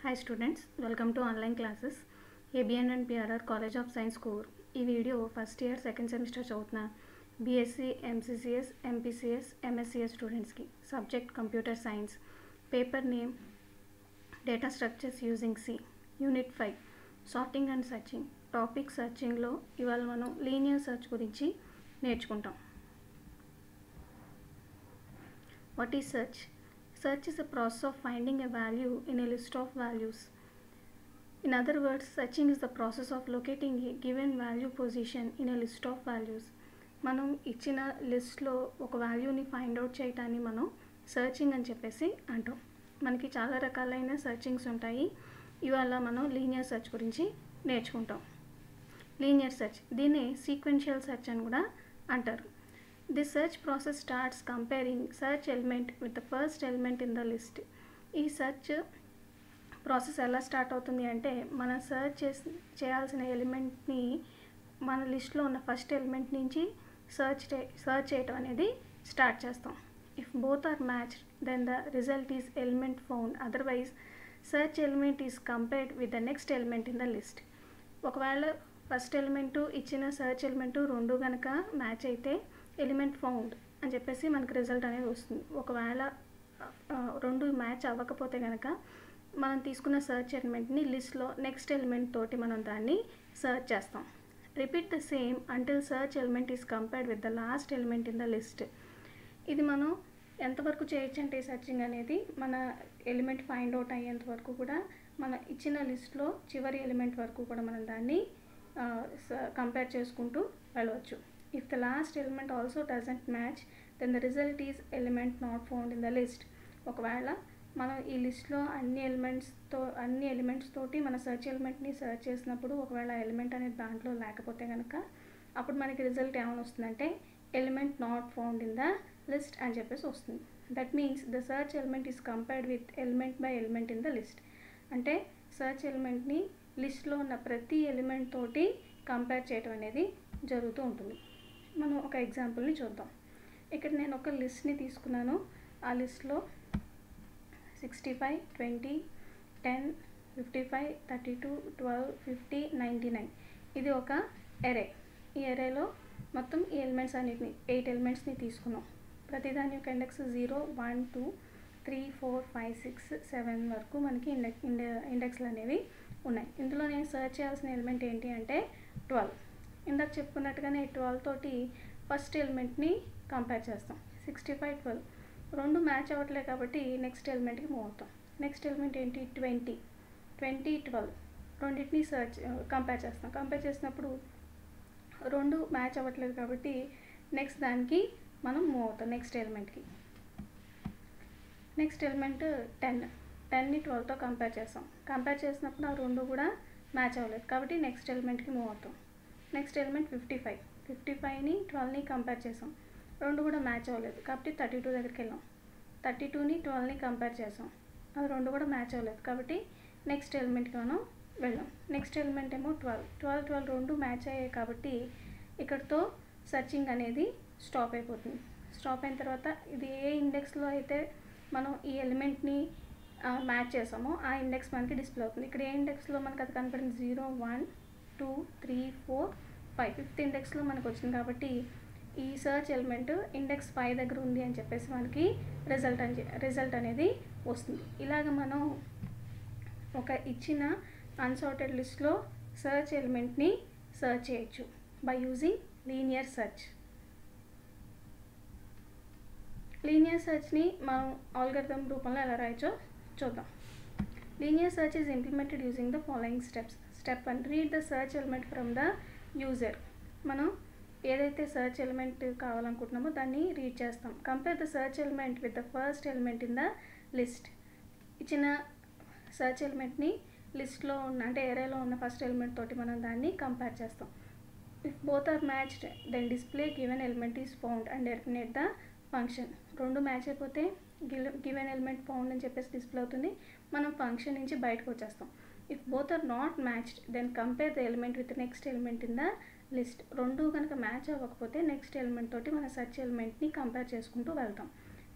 Hi students welcome to online classes ABN and PRR college of science కోర్ ఈ video first year second semester చదువుతున్న BSc MCCS MPCS MSCS స్టూడెంట్స్కి subject computer science paper name data structures using C unit five sorting and searching topic సర్చింగ్లో ఇవాళ మనం linear search గురించి నేర్చుకుంటాం What is search? Search is a process of finding a value in a list of values. In other words, searching is the process of locating a given value position in a list of values. మనం ఇచ్చిన లిస్ట్లో ఒక వాల్యూని find out చేయటాన్ని మనం searching అని చెప్పేసి అంటాం మనకి చాలా రకాలైన సర్చింగ్స్ ఉంటాయి ఇవాళ మనం లీనియర్ సెర్చ్ గురించి నేర్చుకుంటాం లీనియర్ సెర్చ్ దీన్ని సీక్వెన్షియల్ సెర్చ్ అని కూడా అంటారు the search process starts comparing search element with the first element in the list ఈ సెర్చ్ ప్రాసెస్ ఎలా స్టార్ట్ అవుతుంది అంటే మనం సెర్చ్ చేసి చేయాల్సిన ఎలిమెంట్ని మన లిస్ట్లో ఉన్న ఫస్ట్ ఎలిమెంట్ నుంచి సెర్చ్ సెర్చ్ చేయటం అనేది స్టార్ట్ చేస్తాం if both are match then the result is element found otherwise search element is compared with the next element in the list ఒకవేళ ఫస్ట్ ఎలిమెంటు ఇచ్చిన సెర్చ్ ఎలిమెంటు రెండు కనుక match అయితే element found అని చెప్పేసి మనకు రిజల్ట్ అనేది వస్తుంది ఒకవేళ ఆ, రెండు మ్యాచ్ అవ్వకపోతే కనుక మనం తీసుకున్న సెర్చ్ ఎలిమెంట్ని లిస్ట్లో నెక్స్ట్ ఎలిమెంట్ తోటి మనం దాన్ని సెర్చ్ చేస్తాం repeat the same until search element is compared with the last element in the list ఇది మనం ఎంతవరకు చేయొచ్చు అంటే సర్చింగ్ అనేది మన ఎలిమెంట్ ఫైండ్ అవుట్ అయ్యేంత వరకు కూడా మన ఇచ్చిన లిస్ట్లో చివరి ఎలిమెంట్ వరకు కూడా మనం దాన్ని కంపేర్ చేసుకుంటూ వెళ్ళవచ్చు if the last element also doesn't match then the result is element not found in the list ఒకవేళ మనం ఈ లిస్ట్లో అన్ని ఎలిమెంట్స్తో అన్ని ఎలిమెంట్స్ తోటి మన సెర్చ్ ఎలిమెంట్ని సెర్చ్ చేసినప్పుడు ఒకవేళ ఎలిమెంట్ అనేది దాంట్లో లేకపోతే కనుక అప్పుడు మనకి రిజల్ట్ ఏమైనా వస్తుందంటే element not found in the list అని చెప్పేసి వస్తుంది that means the search element is compared with element by element in the list అంటే సెర్చ్ ఎలిమెంట్ని లిస్ట్లో ఉన్న ప్రతి ఎలిమెంట్ తోటి కంపేర్ చేయడం అనేది జరుగుతూ ఉంటుంది మనం ఒక ఎగ్జాంపుల్ని చూద్దాం ఇక్కడ నేను ఒక లిస్ట్ని తీసుకున్నాను ఆ లిస్ట్లో sixty five twenty ten fifty five thirty two twelve fifty ninety nine ఇది ఒక ఎరే ఈ ఎరేలో మొత్తం ఈ ఎలిమెంట్స్ అన్నిటిని ఎయిట్ ఎలిమెంట్స్ని తీసుకున్నాం ప్రతిదాని యొక్క index zero one two three four five six seven వరకు మనకి ఇండెక్ ఇండెక్స్లు అనేవి ఉన్నాయి ఇందులో నేను సెర్చ్ చేయాల్సిన ఎలిమెంట్ ఏంటి అంటే ట్వెల్వ్ ఇందాక చెప్పుకున్నట్టుగానే ట్వెల్వ్ తోటి ఫస్ట్ ఎలిమెంట్ని కంపేర్ చేస్తాం సిక్స్టీ ఫైవ్ ట్వెల్వ్ రెండు మ్యాచ్ అవ్వట్లే కాబట్టి నెక్స్ట్ ఎలిమెంట్కి మూవ్ అవుతాం నెక్స్ట్ ఎలిమెంట్ ఏంటి ట్వంటీ ట్వంటీ ట్వెల్వ్ రెండింటిని సర్చ్ కంపేర్ చేస్తాం కంపేర్ చేసినప్పుడు రెండు మ్యాచ్ అవ్వట్లేదు కాబట్టి నెక్స్ట్ దానికి మనం మూవ్ అవుతాం నెక్స్ట్ ఎలిమెంట్కి నెక్స్ట్ ఎలిమెంట్ టెన్ టెన్ని ట్వెల్వ్తో కంపేర్ చేస్తాం కంపేర్ చేసినప్పుడు ఆ రెండు కూడా మ్యాచ్ అవ్వలేదు కాబట్టి నెక్స్ట్ ఎలిమెంట్కి మూవ్ అవుతాం next element fifty five fifty ఫైవ్ని ట్వెల్వ్ని కంపేర్ చేసాం రెండు కూడా మ్యాచ్ అవ్వలేదు కాబట్టి థర్టీ టూ దగ్గరికి వెళ్ళాం థర్టీ టూని ట్వెల్వ్ని కంపేర్ చేసాం అది రెండు కూడా మ్యాచ్ అవ్వలేదు కాబట్టి నెక్స్ట్ ఎలిమెంట్కి మనం వెళ్ళాం నెక్స్ట్ ఎలిమెంట్ ఏమో ట్వెల్వ్ ట్వెల్వ్ ట్వెల్వ్ రెండు మ్యాచ్ అయ్యాయి కాబట్టి ఇక్కడితో సర్చింగ్ అనేది స్టాప్ అయిపోతుంది స్టాప్ అయిన తర్వాత ఇది ఏ ఇండెక్స్లో అయితే మనం ఈ ఎలిమెంట్ని మ్యాచ్ చేసామో ఆ ఇండెక్స్ మనకి డిస్ప్లే అవుతుంది ఇక్కడ ఏ ఇండెక్స్లో మనకి అది కనపడింది zero one two three four five fifth ఇండెక్స్లో మనకు వచ్చింది కాబట్టి ఈ సర్చ్ ఎలిమెంట్ ఇండెక్స్ ఫైవ్ దగ్గర ఉంది అని చెప్పేసి మనకి రిజల్ట్ అని రిజల్ట్ అనేది వస్తుంది ఇలాగ మనం ఒక ఇచ్చిన అన్సార్టెడ్ లిస్ట్లో సర్చ్ ఎలిమెంట్ని సర్చ్ చేయొచ్చు by using linear search linear సర్చ్ని మనం ఆల్గర్థం రూపంలో ఎలా రాయొచ్చో చూద్దాం linear search is implemented using the following steps step one read the search element from the user మనం ఏదైతే సర్చ్ ఎలిమెంట్ కావాలనుకుంటున్నామో దాన్ని రీడ్ చేస్తాం compare the search element with the first element in the list ఇచ్చిన search ఎలిమెంట్ని లిస్ట్లో ఉన్న అంటే ఏరియాలో ఉన్న ఫస్ట్ ఎలిమెంట్ తోటి మనం దాన్ని కంపేర్ చేస్తాం if both are matched then display given element is found and terminate the function రెండు మ్యాచ్ అయిపోతే గివెన్ ఎలిమెంట్ ఫౌండ్ అని చెప్పేసి డిస్ప్లే అవుతుంది మనం ఫంక్షన్ నుంచి బయటకు వచ్చేస్తాం if both are not matched then compare the element with next element in the list రెండు కనుక మ్యాచ్ అవ్వకపోతే నెక్స్ట్ ఎలిమెంట్ తోటి మన సెర్చ్ ఎలిమెంట్ని కంపేర్ చేసుకుంటూ వెళ్తాం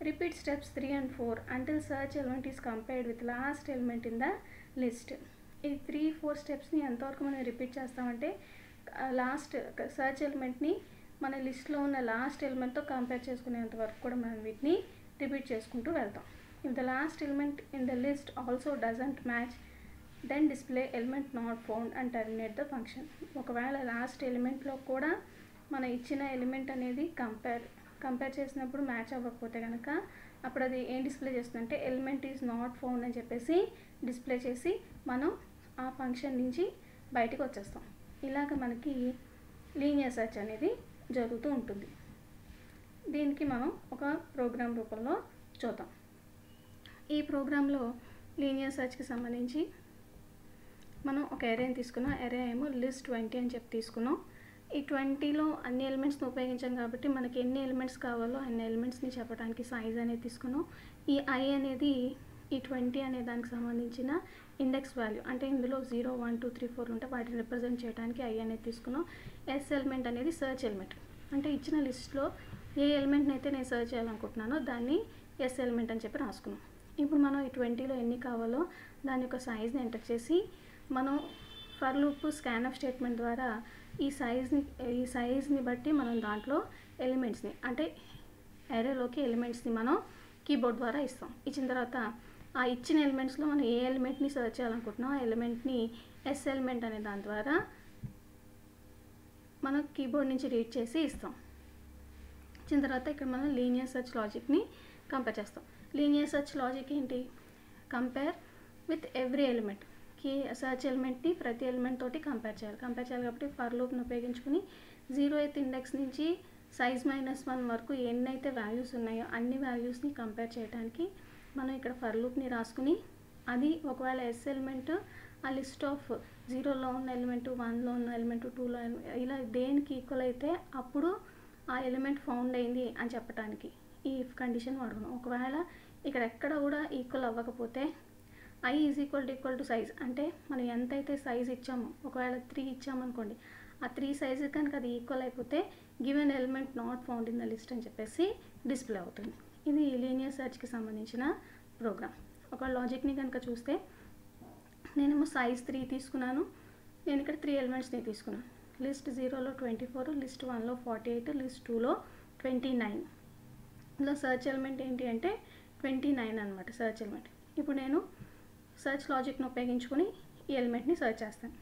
repeat steps three and four until search element is compared with last element in the list ఈ three four స్టెప్స్ని ఎంతవరకు మనం రిపీట్ చేస్తామంటే లాస్ట్ సర్చ్ ఎలిమెంట్ని మన లిస్ట్లో ఉన్న లాస్ట్ ఎలిమెంట్తో కంపేర్ చేసుకునేంత వరకు కూడా మనం వీటిని రిపీట్ చేసుకుంటూ వెళ్తాం if the last element in the list also doesn't match then display element not found and terminate the function ఒకవేళ లాస్ట్ ఎలిమెంట్లో కూడా మన ఇచ్చిన ఎలిమెంట్ అనేది కంపేర్ కంపేర్ చేసినప్పుడు మ్యాచ్ అవ్వకపోతే కనుక అప్పుడు అది ఏం డిస్ప్లే చేస్తుందంటే ఎలిమెంట్ ఈజ్ నాట్ ఫౌండ్ అని చెప్పేసి డిస్ప్లే చేసి మనం ఆ ఫంక్షన్ నుంచి బయటకు వచ్చేస్తాం ఇలాగ మనకి లీనియర్ సెర్చ్ అనేది జరుగుతూ ఉంటుంది దీనికి మనం ఒక ప్రోగ్రామ్ రూపంలో చూద్దాం ఈ ప్రోగ్రాంలో లీనియర్ సెర్చ్కి సంబంధించి మనం ఒక ఎరేని తీసుకున్నాం ఎరే ఏమో లిస్ట్ ట్వంటీ అని చెప్పి తీసుకున్నాం ఈ ట్వంటీలో అన్ని ఎలిమెంట్స్ని ఉపయోగించాం కాబట్టి మనకి ఎన్ని ఎలిమెంట్స్ కావాలో అన్ని ఎలిమెంట్స్ని చెప్పడానికి సైజ్ అనేది తీసుకున్నాం ఈ ఐ అనేది ఈ ట్వంటీ అనే దానికి సంబంధించిన ఇండెక్స్ వాల్యూ అంటే ఇందులో zero one two three four ఉంటే వాటిని రిప్రజెంట్ చేయడానికి ఐ అనేది తీసుకున్నాం ఎస్ ఎలిమెంట్ అనేది సర్చ్ ఎలిమెంట్ అంటే ఇచ్చిన లిస్ట్లో ఏ ఎలిమెంట్ని అయితే నేను సర్చ్ చేయాలనుకుంటున్నానో దాన్ని ఎస్ ఎలిమెంట్ అని చెప్పి రాసుకున్నాం ఇప్పుడు మనం ఈ ట్వంటీలో ఎన్ని కావాలో దాని యొక్క సైజ్ని ఎంటర్ చేసి మనం for loop scanf statement ద్వారా ఈ సైజ్ని ఈ సైజ్ని బట్టి మనం దాంట్లో ఎలిమెంట్స్ని అంటే ఎరేలోకి ఎలిమెంట్స్ని మనం కీబోర్డ్ ద్వారా ఇస్తాం ఇచ్చిన తర్వాత ఆ ఇచ్చిన ఎలిమెంట్స్లో మనం ఏ ఎలిమెంట్ని సెర్చ్ చేయాలనుకుంటున్నాం ఆ ఎలిమెంట్ని ఎస్ ఎలిమెంట్ అనే దాని ద్వారా మనం కీబోర్డ్ నుంచి రీడ్ చేసి ఇస్తాం ఇచ్చిన తర్వాత ఇక్కడ మనం లీనియర్ సెర్చ్ లాజిక్ని కంపేర్ చేస్తాం లీనియర్ సెర్చ్ లాజిక్ ఏంటి compare with every element key search ఎలిమెంట్ని ప్రతి ఎలిమెంట్ తోటి కంపేర్ చేయాలి కంపేర్ చేయాలి కాబట్టి ఫర్ లూప్ని ఉపయోగించుకుని జీరో ఎయిత్ ఇండెక్స్ నుంచి సైజ్ మైనస్ వన్ వరకు ఎన్నైతే వాల్యూస్ ఉన్నాయో అన్ని వాల్యూస్ని కంపేర్ చేయడానికి మనం ఇక్కడ ఫర్ లూప్ని రాసుకుని అది ఒకవేళ ఎస్ ఎలిమెంట్ ఆ లిస్ట్ ఆఫ్ జీరోలో ఉన్న ఎలిమెంట్ వన్లో ఉన్న ఎలిమెంట్ టూలో ఇలా దేనికి ఈక్వల్ అయితే అప్పుడు ఆ ఎలిమెంట్ ఫౌండ్ అయింది అని చెప్పడానికి ఈ ఇఫ్ కండిషన్ వాడుకున్నాం ఒకవేళ ఇక్కడ ఎక్కడ కూడా ఈక్వల్ అవ్వకపోతే I is equal to equal to size అంటే మనం ఎంతైతే సైజ్ ఇచ్చామో ఒకవేళ త్రీ ఇచ్చామనుకోండి ఆ త్రీ సైజ్ కనుక అది ఈక్వల్ అయిపోతే given element not found in the list అని చెప్పేసి డిస్ప్లే అవుతుంది ఇది లీనియర్ సెర్చ్కి సంబంధించిన ప్రోగ్రామ్ ఒక లాజిక్ని కనుక చూస్తే నేనేమో సైజ్ త్రీ తీసుకున్నాను నేను ఇక్కడ త్రీ ఎలిమెంట్స్ని తీసుకున్నాను లిస్ట్ జీరోలో ట్వంటీ ఫోర్ లిస్ట్ వన్లో ఫార్టీ ఎయిట్ లిస్ట్ టూలో ట్వంటీ నైన్ ఇందులో సర్చ్ ఎలిమెంట్ ఏంటి అంటే ట్వంటీ నైన్ అనమాట సర్చ్ ఎలిమెంట్ ఇప్పుడు నేను సర్చ్ లాజిక్ని ఉపయోగించుకొని ఈ ఎలిమెంట్ని సర్చ్ చేస్తాను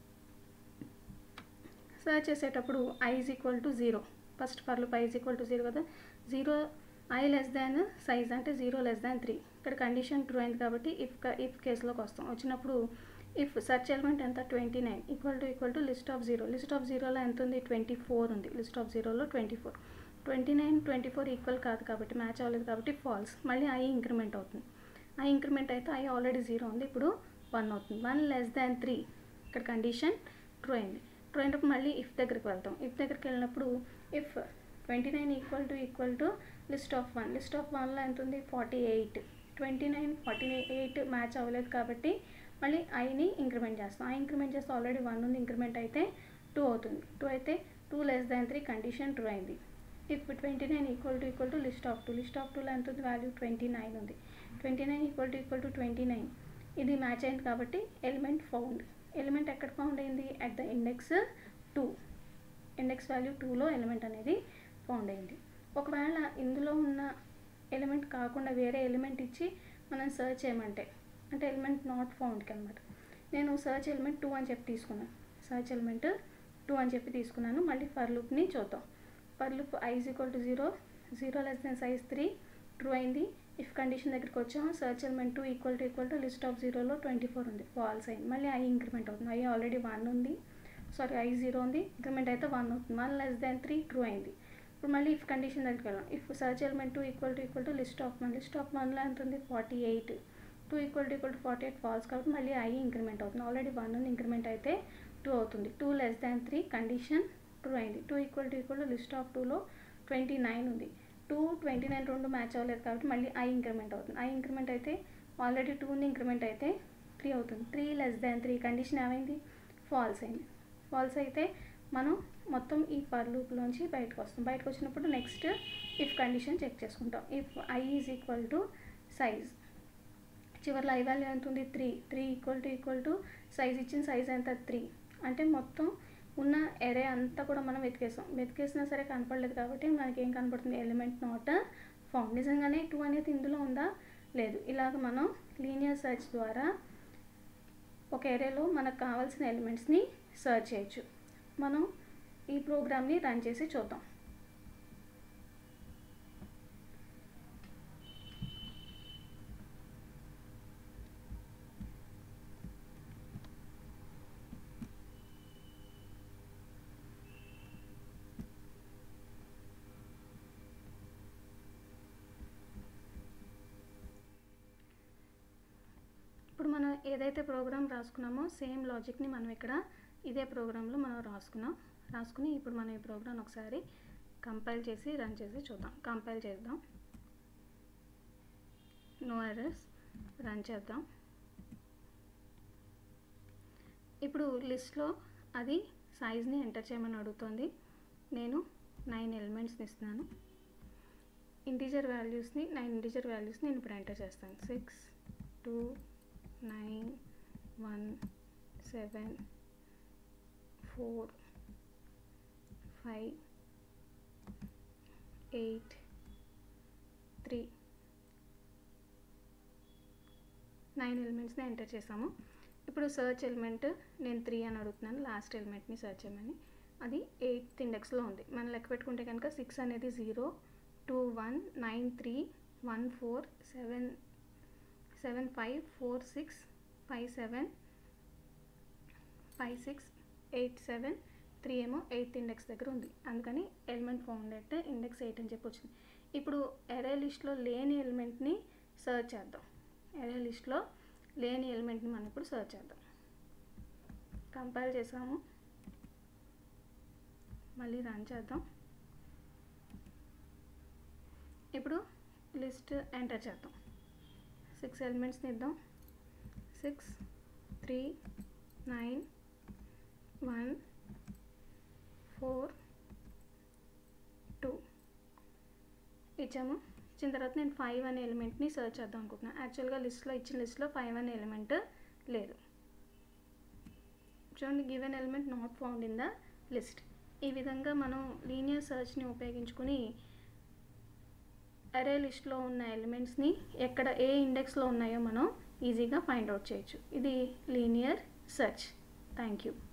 సర్చ్ చేసేటప్పుడు I is equal to zero first ఫర్లు I is equal to zero కదా zero I less than size అంటే జీరో లెస్ దాన్ త్రీ ఇక్కడ కండిషన్ ట్రూ అయింది కాబట్టి ఇఫ్ ఇఫ్ కేసులోకి వస్తాం వచ్చినప్పుడు ఇఫ్ సర్చ్ ఎలిమెంట్ ఎంత twenty nine equal to equal to list of zero list of జీరోలో ఎంత ఉంది ట్వంటీ ఫోర్ ఉంది లిస్ట్ ఆఫ్ జీరోలో twenty four twenty nine twenty four equal కాదు కాబట్టి మ్యాచ్ అవ్వలేదు కాబట్టి ఫాల్స్ మళ్ళీ ఐ ఇంక్రిమెంట్ అవుతుంది ఐ ఇంక్రిమెంట్ అయితే ఐ ఆల్రెడీ జీరో ఉంది ఇప్పుడు వన్ అవుతుంది వన్ లెస్ దాన్ త్రీ ఇక్కడ కండిషన్ ట్రూ అయింది ట్రూ అయినప్పుడు మళ్ళీ ఇఫ్ దగ్గరికి వెళ్తాం ఇఫ్ దగ్గరికి వెళ్ళినప్పుడు if twenty nine equal to equal to list of one list of వన్లో ఎంత ఉంది forty eight twenty nine forty eight match అవ్వలేదు కాబట్టి మళ్ళీ ఐని ఇంక్రిమెంట్ చేస్తాం ఐ ఇంక్రిమెంట్ చేస్తే ఆల్రెడీ వన్ ఉంది ఇంక్రిమెంట్ అయితే టూ అవుతుంది టూ అయితే two less than three condition true అయింది if twenty nine equal to equal to list of two list of టూలో ఎంత ఉంది వాల్యూ ట్వంటీ నైన్ ఉంది twenty nine equal to equal to twenty nine ఇది match అయింది కాబట్టి element found element ఎక్కడ found అయింది at the index two index value టూలో ఎలిమెంట్ అనేది ఫౌండ్ అయింది ఒకవేళ ఇందులో ఉన్న ఎలిమెంట్ కాకుండా వేరే ఎలిమెంట్ ఇచ్చి మనం సర్చ్ చేయమంటే అంటే ఎలిమెంట్ నాట్ ఫౌండ్కి అనమాట నేను సర్చ్ ఎలిమెంట్ టూ అని చెప్పి తీసుకున్నాను సర్చ్ ఎలిమెంట్ టూ అని చెప్పి తీసుకున్నాను మళ్ళీ ఫర్ లూప్ని చూద్దాం for loop I is equal to zero zero less than size three true అయింది ఇఫ్ కండిషన్ దగ్గరికి వచ్చాము search element two equal to equal to list of జీరోలో ట్వంటీ ఫోర్ ఉంది ఫాల్స్ అయింది మళ్ళీ ఐ ఇంక్రిమెంట్ అవుతుంది ఐ ఆల్రెడీ వన్ ఉంది sorry I zero ఉంది ఇంక్రిమెంట్ అయితే వన్ అవుతుంది one less than three true అయింది ఇప్పుడు మళ్ళీ ఇఫ్ కండిషన్ దగ్గరికి వెళ్ళాం if search element two equal to equal to list of one list of వన్లో ఎంత ఉంది forty eight two equal to equal to forty eight false కాబట్టి మళ్ళీ ఐ ఇంక్రిమెంట్ అవుతుంది ఆల్రెడీ వన్ ఉంది ఇంక్రిమెంట్ అయితే టూ అవుతుంది two less than three condition true అయింది two equal to equal to list of టూలో ట్వంటీ నైన్ ఉంది two twenty nine రెండు మ్యాచ్ అవ్వలేదు కాబట్టి మళ్ళీ ఐ ఇంక్రిమెంట్ అవుతుంది ఐ ఇంక్రిమెంట్ అయితే ఆల్రెడీ టూ ఉంది ఇంక్రిమెంట్ అయితే త్రీ అవుతుంది three less than three condition ఏమైంది ఫాల్స్ అయింది ఫాల్స్ అయితే మనం మొత్తం ఈ పర్ లూప్లోంచి బయటకు వస్తాం బయటకు వచ్చినప్పుడు నెక్స్ట్ ఇఫ్ కండిషన్ చెక్ చేసుకుంటాం if I is equal to size చివరిలో ఐ వాల్యూ ఎంత ఉంది three three equal to equal to size ఇచ్చిన సైజ్ ఎంత త్రీ అంటే మొత్తం ఉన్న ఎరే అంతా కూడా మనం వెతికేసాం వెతికేసినా సరే కనపడలేదు కాబట్టి మనకి ఏం కనపడుతుంది ఎలిమెంట్ నాట్ ఫౌండ్ నిజంగానే టూ అనేది ఇందులో ఉందా లేదు ఇలాగ మనం లీనియర్ సెర్చ్ ద్వారా ఒక ఏరియాలో మనకు కావాల్సిన ఎలిమెంట్స్ని సెర్చ్ చేయొచ్చు మనం ఈ ప్రోగ్రామ్ని రన్ చేసి చూద్దాం ఇప్పుడు మనం ఏదైతే ప్రోగ్రామ్ రాసుకున్నామో సేమ్ లాజిక్ని మనం ఇక్కడ ఇదే ప్రోగ్రాంలో మనం రాసుకున్నాం రాసుకుని ఇప్పుడు మనం ఈ ప్రోగ్రామ్ ఒకసారి కంపైల్ చేసి రన్ చేసి చూద్దాం కంపైల్ చేద్దాం నో ఎర్రర్స్ రన్ చేద్దాం ఇప్పుడు లిస్ట్లో అది సైజ్ని ఎంటర్ చేయమని అడుగుతుంది నేను నైన్ ఎలిమెంట్స్ని ఇస్తున్నాను ఇంటీజర్ వాల్యూస్ని నైన్ ఇంటీజర్ వాల్యూస్ని నేను ఇప్పుడు ఎంటర్ చేస్తాను six two nine one seven four five eight three nine ఎలిమెంట్స్ని ఎంటర్ చేసాము ఇప్పుడు సర్చ్ ఎలిమెంట్ నేను త్రీ అని అడుగుతున్నాను లాస్ట్ ఎలిమెంట్ని సర్చ్ చేయమని అది ఎయిత్ ఇండెక్స్లో ఉంది మనం లెక్క పెట్టుకుంటే కనుక సిక్స్ అనేది zero two one nine three one four seven seven five four six five seven five six eight seven three ఏమో ఎయిత్ ఇండెక్స్ దగ్గర ఉంది అందుకని ఎలిమెంట్ ఫౌండ్ అంటే ఇండెక్స్ ఎయిట్ అని చెప్పి వచ్చింది ఇప్పుడు ఎరే లిస్ట్లో లేని ఎలిమెంట్ని సర్చ్ చేద్దాం ఎరే లిస్ట్లో లేని ఎలిమెంట్ని మనం ఇప్పుడు సర్చ్ చేద్దాం కంపైల్ చేసాము మళ్ళీ రన్ చేద్దాం ఇప్పుడు లిస్ట్ ఎంటర్ చేద్దాం సిక్స్ ఎలిమెంట్స్ని ఇద్దాం six three nine one four two ఇచ్చాము ఇచ్చిన తర్వాత నేను ఫైవ్ అనే ఎలిమెంట్ని సెర్చ్ చేద్దాం అనుకుంటున్నాను యాక్చువల్గా లిస్ట్లో ఇచ్చిన లిస్ట్లో ఫైవ్ అనే ఎలిమెంట్ లేదు చూడండి given element not found in the list ఈ విధంగా మనం లీనియర్ సెర్చ్ని ఉపయోగించుకుని అరే లిస్ట్లో ఉన్న ఎలిమెంట్స్ని ఎక్కడ ఏ ఇండెక్స్లో ఉన్నాయో మనం ఈజీగా ఫైండ్ అవుట్ చేయొచ్చు ఇది లీనియర్ సెర్చ్ థ్యాంక్ యూ